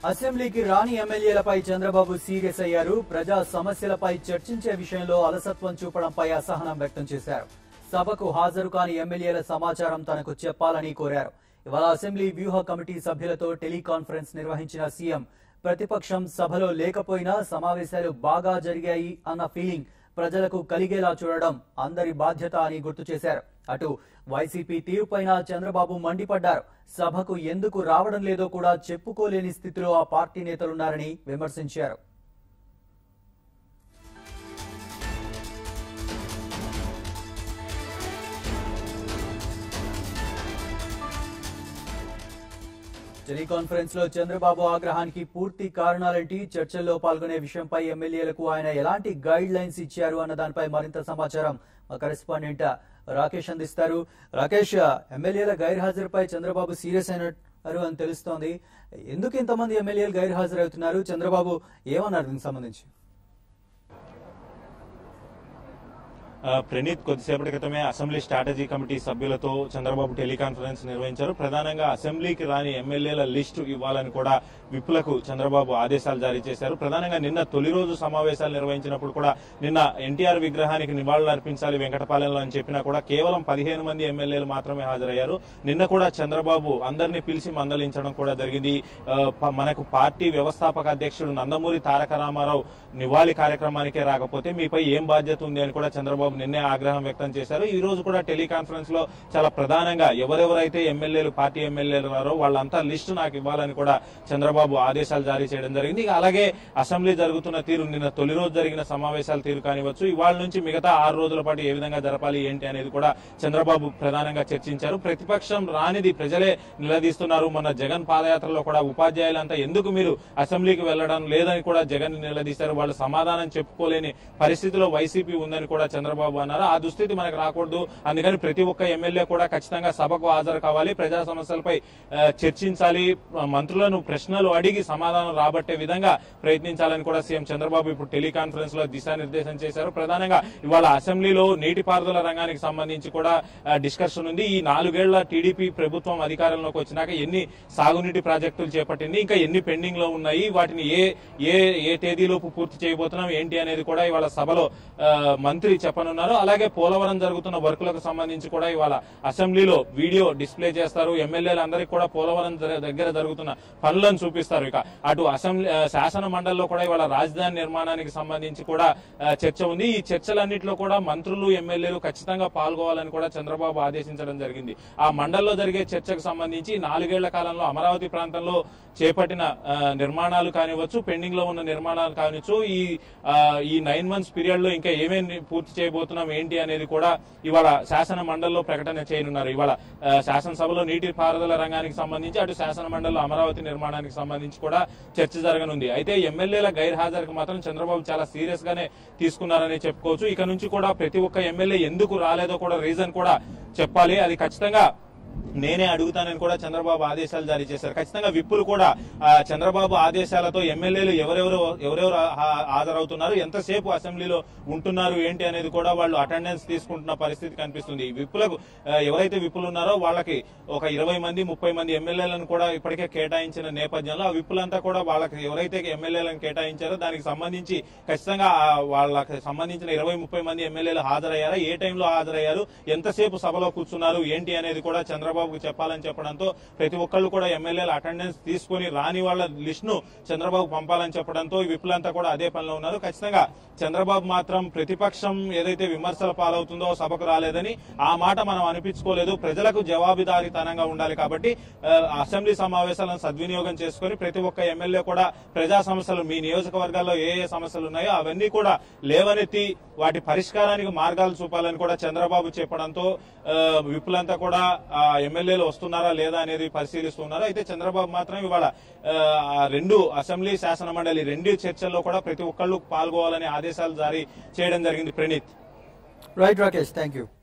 అసెంబ్లీకి రాని ఎమ్మెల్యేలపై చంద్రబాబు సీరియస్ అయ్యారు ప్రజా సమస్యలపై చర్చించే విషయంలో అలసత్వం చూపడంపై అసహనం వ్యక్తం చేశారు సభకు హాజరు కాని ఎమ్మెల్యేల సమాచారం తనకు చెప్పాలని కోరారు ఇవాళ అసెంబ్లీ వ్యూహ కమిటీ సభ్యులతో టెలికాన్ఫరెన్స్ నిర్వహించిన సీఎం ప్రతిపక్షం సభలో లేకపోయినా సమావేశాలు బాగా జరిగాయి అన్న ఫీలింగ్ ప్రజలకు కలిగేలా చూడడం అందరి బాధ్యత అని గుర్తు చేశారు అటు వైసీపీ తీరుపైన చంద్రబాబు మండిపడ్డారు సభకు ఎందుకు రావడం లేదో కూడా చెప్పుకోలేని స్థితిలో ఆ పార్టీ నేతలున్నారని విమర్శించారు టెలికాన్ఫరెన్స్ లో చంద్రబాబు ఆగ్రహానికి పూర్తి కారణాలేంటి చర్చల్లో పాల్గొనే విషయంపై ఎమ్మెల్యేలకు ఆయన ఎలాంటి గైడ్ లైన్స్ ఇచ్చారు అన్న దానిపై మరింత సమాచారం మా కరెస్పాండెంట్ రాకేష్ అందిస్తారు రాకేష్ ఎమ్మెల్యేల గైర్హాజరుపై చంద్రబాబు సీరియస్ అయినారు అని తెలుస్తోంది ఎందుకు ఇంతమంది ఎమ్మెల్యేలు గైర్హాజరవుతున్నారు చంద్రబాబు ఏమన్నారు దీనికి సంబంధించి ఆ, ప్రణీత్ కొద్దిసేపటి క్రితమే అసెంబ్లీ స్ట్రాటజీ కమిటీ సభ్యులతో చంద్రబాబు టెలికాన్ఫరెన్స్ నిర్వహించారు ప్రధానంగా అసెంబ్లీకి రాని ఎమ్మెల్యేల లిస్టు ఇవ్వాలని కూడా విప్పులకు చంద్రబాబు ఆదేశాలు జారీ చేశారు ప్రధానంగా నిన్న తొలి రోజు సమావేశాలు నిర్వహించినప్పుడు కూడా నిన్న ఎన్టీఆర్ విగ్రహానికి నివాళులు అర్పించాలి వెంకటపాలెంలో అని చెప్పినా కూడా కేవలం పదిహేను మంది ఎమ్మెల్యేలు మాత్రమే హాజరయ్యారు నిన్న కూడా చంద్రబాబు అందరినీ పిలిచి మందలించడం కూడా జరిగింది ఆ, ప- మనకు పార్టీ వ్యవస్థాపక అధ్యక్షుడు నందమూరి తారక రామారావు నివాళి కార్యక్రమానికే రాకపోతే మీపై ఏం బాధ్యత ఉంది అని కూడా చంద్రబాబు నిన్నే ఆగ్రహం వ్యక్తం చేశారు ఈ రోజు కూడా టెలికాన్ఫరెన్స్ లో చాలా ప్రధానంగా ఎవరెవరైతే ఎమ్మెల్యేలు పార్టీ ఎమ్మెల్యేలు ఉన్నారో వాళ్ళంతా లిస్టు నాకు ఇవ్వాలని కూడా చంద్రబాబు ఆదేశాలు జారీ చేయడం జరిగింది ఇక అలాగే అసెంబ్లీ జరుగుతున్న తీరు నిన్న తొలి రోజు జరిగిన సమావేశాల తీరు కానివచ్చు ఇవాళ నుంచి మిగతా ఆరు రోజుల పాటు ఏ విధంగా జరపాలి ఏంటి అనేది కూడా చంద్రబాబు ప్రధానంగా చర్చించారు ప్రతిపక్షం రానిది ప్రజలే నిలదీస్తున్నారు మొన్న జగన్ పాదయాత్రలో కూడా ఉపాధ్యాయులంతా ఎందుకు మీరు అసెంబ్లీకి వెళ్లడం లేదని కూడా జగన్ నిలదీశారు వాళ్ళు సమాధానం చెప్పుకోలేని పరిస్థితిలో వైసీపీ ఉందని కూడా చంద్రబాబు అన్నారు ఆ దుస్థితి మనకు రాకూడదు అందుకని ప్రతి ఒక్క ఎమ్మెల్యే కూడా ఖచ్చితంగా సభకు హాజరు కావాలి ప్రజా సమస్యలపై ఆ, చర్చించాలి ఆ, మంత్రులను ప్రశ్నలు అడిగి సమాధానం రాబట్టే విధంగా ప్రయత్నించాలని కూడా సీఎం చంద్రబాబు ఇప్పుడు టెలికాన్ఫరెన్స్ లో దిశానిర్దేశం చేశారు ప్రధానంగా ఇవాళ అసెంబ్లీలో నీటిపారుదల రంగానికి సంబంధించి కూడా ఆ, డిస్కషన్ ఉంది ఈ నాలుగేళ్ల టీడీపీ ప్రభుత్వం అధికారంలోకి వచ్చినాక ఎన్ని సాగునీటి ప్రాజెక్టులు చేపట్టింది ఇంకా ఎన్ని పెండింగ్ లో ఉన్నాయి వాటిని ఏ ఏ ఏ తేదీలోపు పూర్తి చేయబోతున్నాం ఏంటి అనేది కూడా ఇవాళ సభలో ఆ, మంత్రి చెప్పనున్నారు అలాగే పోలవరం జరుగుతున్న వర్కులకు సంబంధించి కూడా ఇవాళ అసెంబ్లీలో వీడియో డిస్ప్లే చేస్తారు ఎమ్మెల్యేలు అందరికీ కూడా పోలవరం జర- దగ్గర జరుగుతున్న పనులను చూపిస్తారు ఇక అటు అసెంబ్లీ ఆ, శాసన మండలిలో కూడా ఇవాళ రాజధాని నిర్మాణానికి సంబంధించి కూడా ఆ, చర్చ ఉంది ఈ చర్చలన్నింటిలో కూడా మంత్రులు ఎమ్మెల్యేలు ఖచ్చితంగా పాల్గొవాలని కూడా చంద్రబాబు ఆదేశించడం జరిగింది ఆ మండలిలో జరిగే చర్చకు సంబంధించి నాలుగేళ్ల కాలంలో అమరావతి ప్రాంతంలో చేపట్టిన ఆ, నిర్మాణాలు కానివచ్చు పెండింగ్ లో ఉన్న నిర్మాణాలు కానివచ్చు ఈ ఆ, ఈ నైన్ మంత్స్ పీరియడ్ లో ఇంకా ఏమేమి పూర్తి చేయబోతున్నాం ఏంటి అనేది కూడా ఇవాళ శాసన మండలిలో ప్రకటన చేయనున్నారు ఇవాళ ఆ, శాసనసభలో నీటి పారుదల రంగానికి సంబంధించి అటు శాసన మండలిలో అమరావతి నిర్మాణానికి సంబంధించి కూడా చర్చ జరగనుంది అయితే ఎమ్మెల్యేల గైర్హాజరుకు మాత్రం చంద్రబాబు చాలా సీరియస్ గానే తీసుకున్నారని చెప్పుకోవచ్చు ఇక నుంచి కూడా ప్రతి ఒక్క ఎమ్మెల్యే ఎందుకు రాలేదో కూడా రీజన్ కూడా చెప్పాలి అది ఖచ్చితంగా నేనే అడుగుతానని కూడా చంద్రబాబు ఆదేశాలు జారీ చేశారు ఖచ్చితంగా విప్పులు కూడా ఆ, చంద్రబాబు ఆదేశాలతో ఎమ్మెల్యేలు ఎవరెవరు ఎవరెవరు హా- హాజరవుతున్నారు ఎంతసేపు అసెంబ్లీలో ఉంటున్నారు ఏంటి అనేది కూడా వాళ్ళు అటెండెన్స్ తీసుకుంటున్న పరిస్థితి కనిపిస్తుంది ఈ విప్పులకు ఆ, ఎవరైతే విప్పులు ఉన్నారో వాళ్ళకి ఒక ఇరవై మంది ముప్పై మంది ఎమ్మెల్యేలను కూడా ఇప్పటికే కేటాయించిన నేపథ్యంలో ఆ విప్పులంతా కూడా వాళ్ళకి ఎవరైతే ఎమ్మెల్యేలను కేటాయించారో దానికి సంబంధించి ఖచ్చితంగా ఆ వాళ్ళకి సంబంధించిన ఇరవై ముప్పై మంది ఎమ్మెల్యేలు హాజరయ్యారా ఏ టైంలో హాజరయ్యారు ఎంతసేపు సభలో కూర్చున్నారు ఏంటి అనేది కూడా చంద్రబాబుకు చెప్పాలని చెప్పడంతో ప్రతి ఒక్కళ్ళు కూడా ఎమ్మెల్యేల అటెండెన్స్ తీసుకుని రాని వాళ్ళ లిస్ట్ ను చంద్రబాబు పంపాలని చెప్పడంతో ఈ విప్పులంతా కూడా అదే పనిలో ఉన్నారు ఖచ్చితంగా చంద్రబాబు మాత్రం ప్రతిపక్షం ఏదైతే విమర్శల పాలవుతుందో సభకు రాలేదని ఆ మాట మనం అనిపించుకోలేదు ప్రజలకు జవాబుదారీతనంగా ఉండాలి కాబట్టి ఆ, అసెంబ్లీ సమావేశాలను సద్వినియోగం చేసుకుని ప్రతి ఒక్క ఎమ్మెల్యే కూడా ప్రజా సమస్యలు మీ నియోజకవర్గాల్లో ఏ ఏ సమస్యలు ఉన్నాయో అవన్నీ కూడా లేవనెత్తి వాటి పరిష్కారానికి మార్గాలు చూపాలని కూడా చంద్రబాబు చెప్పడంతో ఆ, విప్పులంతా కూడా ఆ, ఎమ్మెల్యేలు వస్తున్నారా లేదా అనేది పరిశీలిస్తున్నారు అయితే చంద్రబాబు మాత్రం ఇవాళ ఆ, ఆ రెండు అసెంబ్లీ శాసన మండలి రెండు చర్చల్లో కూడా ప్రతి ఒక్కళ్ళు పాల్గొవాలని ఆదేశాలు జారీ చేయడం జరిగింది Praneeth right Rakesh thank you